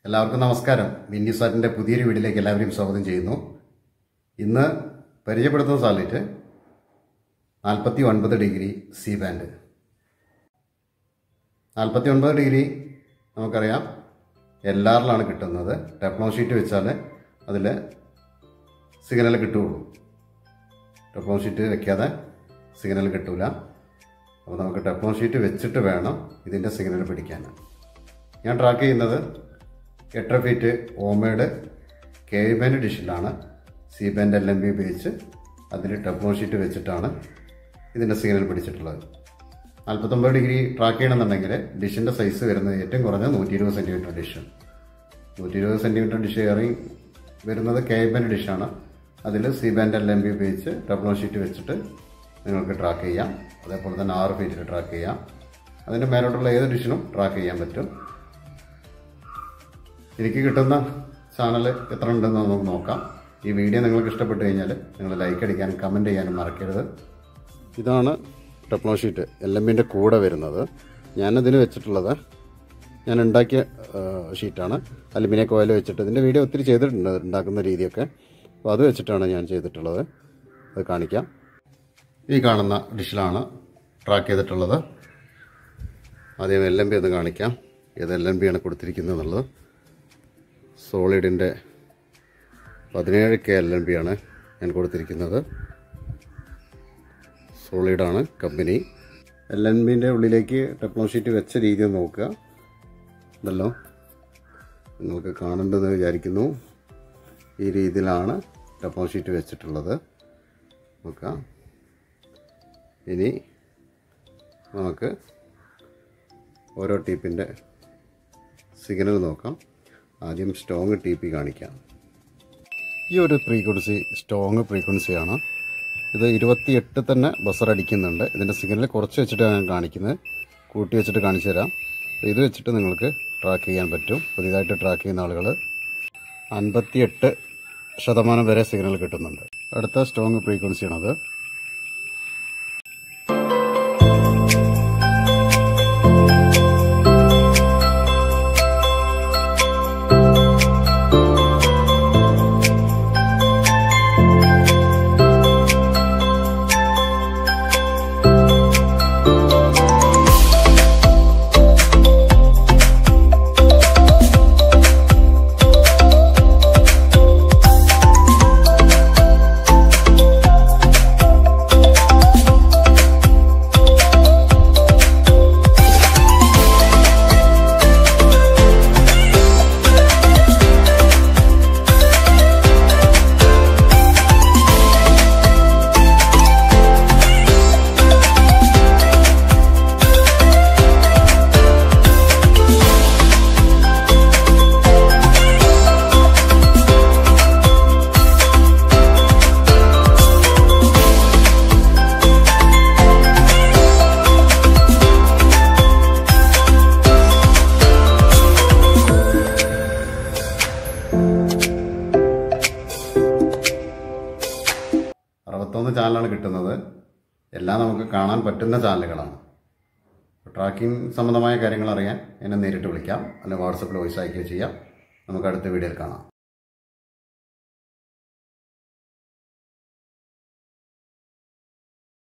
എല്ലാവർക്കും നമസ്കാരം വിന്നി സാറ്റിൻ്റെ പുതിയൊരു വീഡിയോയിലേക്ക് എല്ലാവരെയും സ്വാഗതം ചെയ്യുന്നു ഇന്ന് പരിചയപ്പെടുത്തുന്ന സാറ്റലൈറ്റ് നാൽപ്പത്തി ഒൻപത് ഡിഗ്രി സി ബാൻഡ് നാൽപ്പത്തി ഒൻപത് ഡിഗ്രി നമുക്കറിയാം എൽ ആറിലാണ് കിട്ടുന്നത് ടെപ്നോ ഷീറ്റ് വെച്ചാൽ അതിൽ സിഗ്നൽ കിട്ടുകയുള്ളൂ ടെപ്നോ ഷീറ്റ് വെക്കാതെ സിഗ്നൽ കിട്ടൂല അപ്പോൾ നമുക്ക് ടെപ്നോ ഷീറ്റ് വെച്ചിട്ട് വേണം ഇതിൻ്റെ സിഗ്നൽ പിടിക്കാൻ ഞാൻ ട്രാക്ക് ചെയ്യുന്നത് എട്ടര ഫീറ്റ് ഓമയുടെ കെ ബാൻഡ് ഡിഷിലാണ് C band L M B ഉപയോഗിച്ച് അതിൽ ടെപ്നോ ഷീറ്റ് വെച്ചിട്ടാണ് ഇതിൻ്റെ സിഗ്നൽ പിടിച്ചിട്ടുള്ളത് നാൽപ്പത്തൊമ്പത് ഡിഗ്രി ട്രാക്ക് ചെയ്യണമെന്നുണ്ടെങ്കിൽ ഡിഷിൻ്റെ സൈസ് വരുന്നത് ഏറ്റവും കുറഞ്ഞ നൂറ്റി ഇരുപത് സെൻറ്റിമീറ്റർ ഡിഷ് നൂറ്റി ഇരുപത് സെൻറ്റിമീറ്റർ ഡിഷ് ഏറി വരുന്നത് കെ ബാൻഡ് ഡിഷാണ് അതിൽ C band L M B ഉപയോഗിച്ച് ടെപ്നോ ഷീറ്റ് വെച്ചിട്ട് നിങ്ങൾക്ക് ട്രാക്ക് ചെയ്യാം അതേപോലെ തന്നെ ആറ് ഫീറ്റിൽ ട്രാക്ക് ചെയ്യാം അതിൻ്റെ മേലോട്ടുള്ള ഏത് ഡിഷിനും ട്രാക്ക് ചെയ്യാൻ പറ്റും എനിക്ക് കിട്ടുന്ന ചാനൽ എത്ര ഉണ്ടെന്ന് നമുക്ക് നോക്കാം ഈ വീഡിയോ നിങ്ങൾക്ക് ഇഷ്ടപ്പെട്ട് കഴിഞ്ഞാൽ നിങ്ങൾ ലൈക്ക് അടിക്കാനും കമൻറ്റ് ചെയ്യാനും മറക്കരുത് ഇതാണ് ടെപ്നോ ഷീറ്റ് എൽ എമ്മിൻ്റെ കൂടെ വരുന്നത് ഞാനതിന് വെച്ചിട്ടുള്ളത് ഞാൻ ഉണ്ടാക്കിയ ആ, ഷീറ്റാണ് അലുമിനിയം കോയിൽ വെച്ചിട്ട് ഇതിൻ്റെ വീഡിയോ ഒത്തിരി ചെയ്തിട്ടുണ്ട് ഉണ്ടാക്കുന്ന രീതിയൊക്കെ അപ്പോൾ അത് വെച്ചിട്ടാണ് ഞാൻ ചെയ്തിട്ടുള്ളത് അത് കാണിക്കാം ഈ കാണുന്ന ഡിഷിലാണ് ട്രാക്ക് ചെയ്തിട്ടുള്ളത് ആദ്യം എൽ എം ബി ഒന്ന് കാണിക്കാം ഏത് എൽ എം ബി ആണ് കൊടുത്തിരിക്കുന്നത് എന്നുള്ളത് സോളിഡിൻ്റെ പതിനേഴ് കെ എൽ എം ബി ആണ് ഞാൻ കൊടുത്തിരിക്കുന്നത് സോളിഡാണ് കമ്പനി എൽ എൻ ബിൻ്റെ ഉള്ളിലേക്ക് ടെക്നോ ഷീറ്റ് വെച്ച രീതി ഒന്ന് നോക്കുക ഇതല്ലോ നിങ്ങൾക്ക് കാണേണ്ടതെന്ന് വിചാരിക്കുന്നു ഈ രീതിയിലാണ് ടെക്നോ ഷീറ്റ് വെച്ചിട്ടുള്ളത് നോക്കാം ഇനി നമുക്ക് ഓരോ ടീപ്പിൻ്റെ സിഗ്നൽ നോക്കാം ആദ്യം സ്ട്രോങ് ടി പി കാണിക്കാം ഈ ഒരു ഫ്രീക്വൻസി സ്ട്രോങ് ഫ്രീക്വൻസിയാണ് ഇത് ഇരുപത്തിയെട്ട് തന്നെ ബസർ അടിക്കുന്നുണ്ട് ഇതിൻ്റെ സിഗ്നൽ കുറച്ച് വെച്ചിട്ടാണ് ഞാൻ കാണിക്കുന്നത് കൂട്ടി വെച്ചിട്ട് കാണിച്ചു തരാം അപ്പോൾ ഇത് വെച്ചിട്ട് നിങ്ങൾക്ക് ട്രാക്ക് ചെയ്യാൻ പറ്റും പുതിയതായിട്ട് ട്രാക്ക് ചെയ്യുന്ന ആളുകൾ അൻപത്തിയെട്ട് ശതമാനം വരെ സിഗ്നൽ കിട്ടുന്നുണ്ട് അടുത്ത സ്ട്രോങ് ഫ്രീക്വൻസിയാണത് അറുപത്തൊന്ന് ചാനലാണ് കിട്ടുന്നത് എല്ലാം നമുക്ക് കാണാൻ പറ്റുന്ന ചാനലുകളാണ് ട്രാക്കിംഗ് സംബന്ധമായ കാര്യങ്ങൾ അറിയാൻ എന്നെ നേരിട്ട് വിളിക്കാം അല്ലെങ്കിൽ വാട്സപ്പിൽ വോയിസ് അയക്കുകയോ ചെയ്യാം നമുക്ക് അടുത്ത വീഡിയോയിൽ കാണാം